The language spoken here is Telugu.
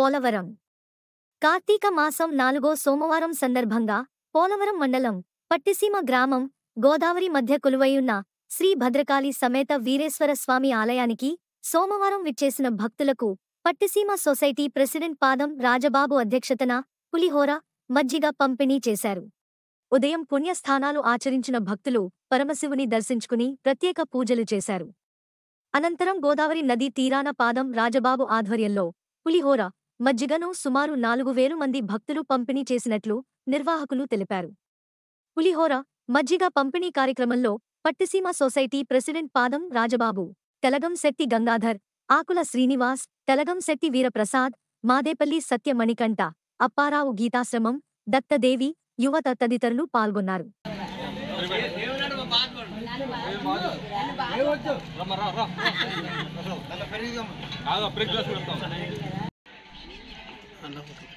పోలవరం కార్తీక మాసం నాలుగో సోమవారం సందర్భంగా పోలవరం మండలం పట్టిసీమ గ్రామం గోదావరి మధ్య కొలువైయున్న శ్రీ భద్రకాళి సమేత వీరేశ్వర స్వామి ఆలయానికి సోమవారం విచ్చేసిన భక్తులకు పట్టిసీమ సొసైటీ ప్రెసిడెంట్ పాదం రాజబాబు అధ్యక్షతన పులిహోర మజ్జిగ పంపిణీ చేశారు ఉదయం పుణ్యస్థానాలు ఆచరించిన భక్తులు పరమశివుని దర్శించుకుని ప్రత్యేక పూజలు చేశారు అనంతరం గోదావరి నదీ తీరాన పాదం రాజబాబు ఆధ్వర్యంలో పులిహోర మజ్జిగను సుమారు నాలుగు వేలు మంది భక్తులు పంపిణీ చేసినట్లు నిర్వాహకులు తెలిపారు పులిహోర మజ్జిగ పంపిణీ కార్యక్రమంలో పట్టిసీమ సొసైటీ ప్రెసిడెంట్ పాదం రాజబాబు తెలగం శెట్టి గంగాధర్ ఆకుల శ్రీనివాస్ తెలగం శెట్టి వీరప్రసాద్ మాదేపల్లి సత్యమణికంఠ అప్పారావు గీతాశ్రమం దత్తదేవి యువత తదితరులు పాల్గొన్నారు కాదు బ్రేక్ గ్లాస్ పెడతాం అన్న